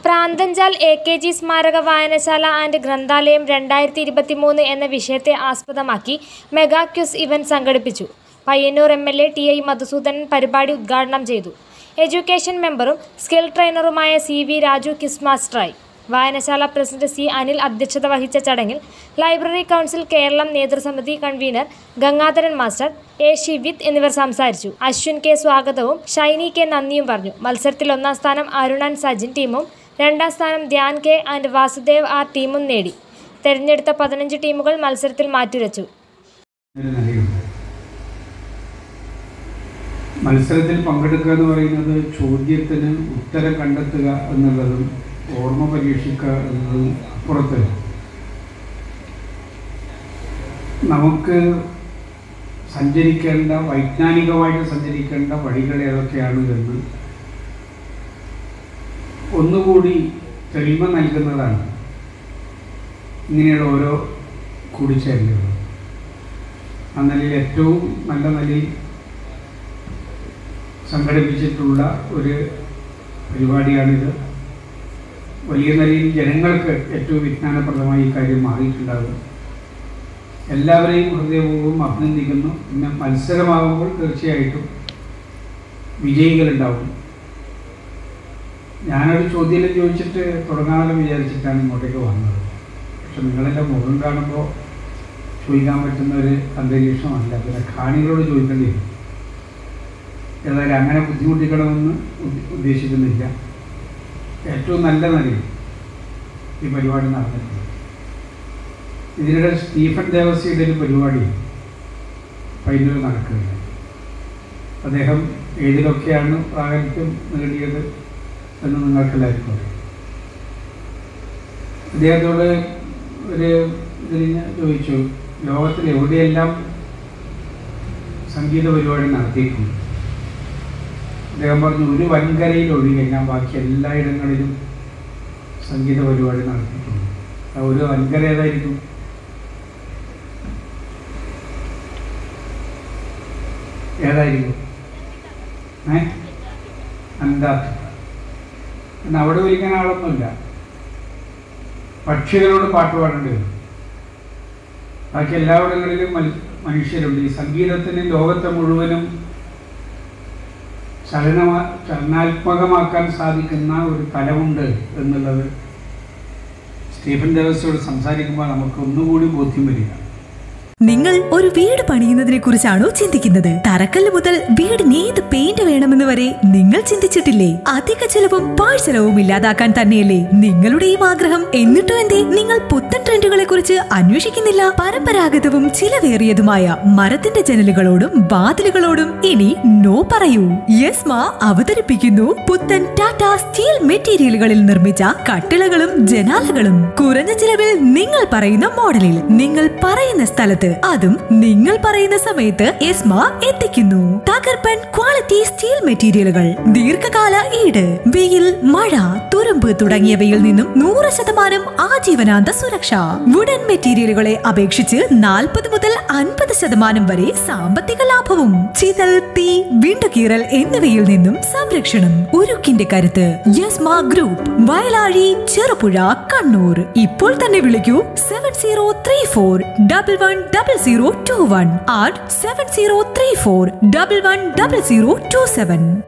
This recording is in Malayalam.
പ്രാന്തൻചാൽ എ കെ ജി സ്മാരക വായനശാല ആൻഡ് ഗ്രന്ഥാലയം രണ്ടായിരത്തി ഇരുപത്തിമൂന്ന് എന്ന വിഷയത്തെ ആസ്പദമാക്കി മെഗാ ക്വിസ് ഇവന്റ് സംഘടിപ്പിച്ചു Payyanur M L A T I Madhusoodanan പരിപാടി ഉദ്ഘാടനം ചെയ്തു എഡ്യൂക്കേഷൻ മെമ്പറും സ്കിൽ ട്രെയിനറുമായ സി വി രാജു ക്വിസ് മാസ്റ്ററായി വായനശാല പ്രസിഡന്റ് സി അനിൽ അധ്യക്ഷത വഹിച്ച ചടങ്ങിൽ ലൈബ്രറി കൗൺസിൽ കേരളം നേതൃസമിതി convener Gangadharan master A Shivith എന്നിവർ സംസാരിച്ചു അശ്വിൻ കെ സ്വാഗതവും ഷൈനി കെ നന്ദിയും പറഞ്ഞു മത്സരത്തിൽ ഒന്നാം സ്ഥാനം അരുണൻ സജിൻ ടീമും രണ്ടാം സ്ഥാനം Dhyan K and Vasudev R ടീമും നേടി തെരഞ്ഞെടുത്ത പതിനഞ്ച് ടീമുകൾ മത്സരത്തിൽ മാറ്റുരച്ചു ഒരു നിലയുണ്ട് മത്സരത്തിൽ പങ്കെടുക്കുക എന്ന് പറയുന്നത് ചോദ്യത്തിന് ഉത്തരം കണ്ടെത്തുക എന്നുള്ളതും ഓർമ്മ പരീക്ഷിക്കുക എന്നതും അപ്പുറത്ത് നമുക്ക് സഞ്ചരിക്കേണ്ട വൈജ്ഞാനികമായിട്ട് സഞ്ചരിക്കേണ്ട വഴികൾ ഏതൊക്കെയാണ് എന്ന് ഒന്നുകൂടി തെളിമ നൽകുന്നതാണ് ഇങ്ങനെയുള്ള ഓരോ കൂടിച്ചേരലുകൾ ആ നിലയിൽ ഏറ്റവും നല്ല നിലയിൽ സംഘടിപ്പിച്ചിട്ടുള്ള ഒരു പരിപാടിയാണിത് വലിയ നിലയിൽ ജനങ്ങൾക്ക് ഏറ്റവും വിജ്ഞാനപ്രദമായി ഈ കാര്യം മാറിയിട്ടുണ്ടാകും എല്ലാവരെയും ഹൃദയപൂർവ്വം അഭിനന്ദിക്കുന്നു പിന്നെ മത്സരമാകുമ്പോൾ തീർച്ചയായിട്ടും വിജയികളുണ്ടാവും ഞാനൊരു ചോദ്യം ചോദിച്ചിട്ട് തുടങ്ങാമെന്ന് വിചാരിച്ചിട്ടാണ് ഇങ്ങോട്ടേക്ക് വന്നത് പക്ഷെ നിങ്ങളെല്ലാം മുഖം കാണുമ്പോൾ ചോദിക്കാൻ പറ്റുന്ന ഒരു അന്തരീക്ഷമല്ല പിന്നെ കാണികളോട് ചോദിക്കേണ്ടി വരും ഏതായാലും അങ്ങനെ ബുദ്ധിമുട്ടിക്കണമെന്ന് ഉദ്ദ- ഉദ്ദേശിക്കുന്നില്ല ഏറ്റവും നല്ല നിലയിൽ ഈ പരിപാടി നടന്നിട്ടുണ്ട് ഇതിനിടെ സ്റ്റീഫൻ ദേവസിയുടെ ഒരു പരിപാടി പൈനൂർ നടക്കുകയാണ് അദ്ദേഹം ഏതിലൊക്കെയാണ് പ്രാഗൽഭ്യം നേടിയത് എന്ന് നിങ്ങൾക്കെല്ലാവർക്കും അറിയാം അദ്ദേഹത്തോട് ഒരു ഇതിൽ ഞാൻ ചോദിച്ചു ലോകത്തിൽ എവിടെയെല്ലാം സംഗീത പരിപാടി നടത്തിയിട്ടുണ്ട് അദ്ദേഹം പറഞ്ഞു ഒരു വൻകരയിൽ ഒഴികെ ഞാൻ ബാക്കി എല്ലായിടങ്ങളിലും സംഗീത പരിപാടി നടത്തിയിട്ടുണ്ട് ആ ഒരു വൻകര ഏതായിരിക്കും ഏതായിരിക്കും ഏ അന്റാർട്ടിക്ക പിന്നെ അവിടെ വിളിക്കാൻ ആളൊന്നുമില്ല പക്ഷികളോട് പാട്ട് പാടേണ്ടി വരും ബാക്കി എല്ലായിടങ്ങളിലും മൽ- മനുഷ്യരുണ്ട് ഈ സംഗീതത്തിന് ലോകത്തെ മുഴുവനും ചലനമാ ചലനാത്മകമാക്കാൻ സാധിക്കുന്ന ഒരു കലമുണ്ട് എന്നുള്ളത് സ്റ്റീഫൻ ദേവസോട് സംസാരിക്കുമ്പോൾ നമുക്ക് ഒന്നുകൂടി ബോധ്യം വരിക നിങ്ങൾ ഒരു വീട് പണിയുന്നതിനെ കുറിച്ചാണോ ചിന്തിക്കുന്നത് തറക്കല്ല് മുതൽ വീടിന് ഏത് പെയിന്റ് വേണമെന്ന് വരെ നിങ്ങൾ ചിന്തിച്ചിട്ടില്ലേ അധിക ചെലവും പാഴ്ചെലവും ഇല്ലാതാക്കാൻ തന്നെയല്ലേ നിങ്ങളുടെയും ആഗ്രഹം എന്നിട്ടും എന്തേ നിങ്ങൾ പുത്തൻ ട്രെൻഡുകളെ കുറിച്ച് അന്വേഷിക്കുന്നില്ല പരമ്പരാഗതവും ചിലവേറിയതുമായ മരത്തിന്റെ ജനലുകളോടും വാതിലുകളോടും ഇനി നോ പറയൂ യെസ്മ അവതരിപ്പിക്കുന്നു പുത്തൻ ടാറ്റ സ്റ്റീൽ മെറ്റീരിയലുകളിൽ നിർമ്മിച്ച കട്ടിളകളും ജനാലകളും കുറഞ്ഞ ചിലവിൽ നിങ്ങൾ പറയുന്ന മോഡലിൽ നിങ്ങൾ പറയുന്ന സ്ഥലത്ത് അതും നിങ്ങൾ പറയുന്ന സമയത്ത് എസ്മ എത്തിക്കുന്നു തകർപ്പൻ ക്വാളിറ്റി സ്റ്റീൽ മെറ്റീരിയലുകൾ ദീർഘകാല ഈട് വെയിൽ മഴ തുരുമ്പ് തുടങ്ങിയവയിൽ നിന്നും നൂറ് ശതമാനം ആജീവനാന്ത സുരക്ഷ വുഡൻ മെറ്റീരിയലുകളെ അപേക്ഷിച്ച് നാൽപ്പത് മുതൽ അൻപത് ശതമാനം വരെ സാമ്പത്തിക ലാഭവും ചിതൽ തീ വിണ്ടുകീറൽ എന്നിവയിൽ നിന്നും സംരക്ഷണം ഉരുക്കിന്റെ കരുത്ത് യസ്മ ഗ്രൂപ്പ് വയലാഴി ചെറുപുഴ കണ്ണൂർ ഇപ്പോൾ തന്നെ വിളിക്കൂ seven zero three four double one double zero two one or seven zero three four double one double zero two seven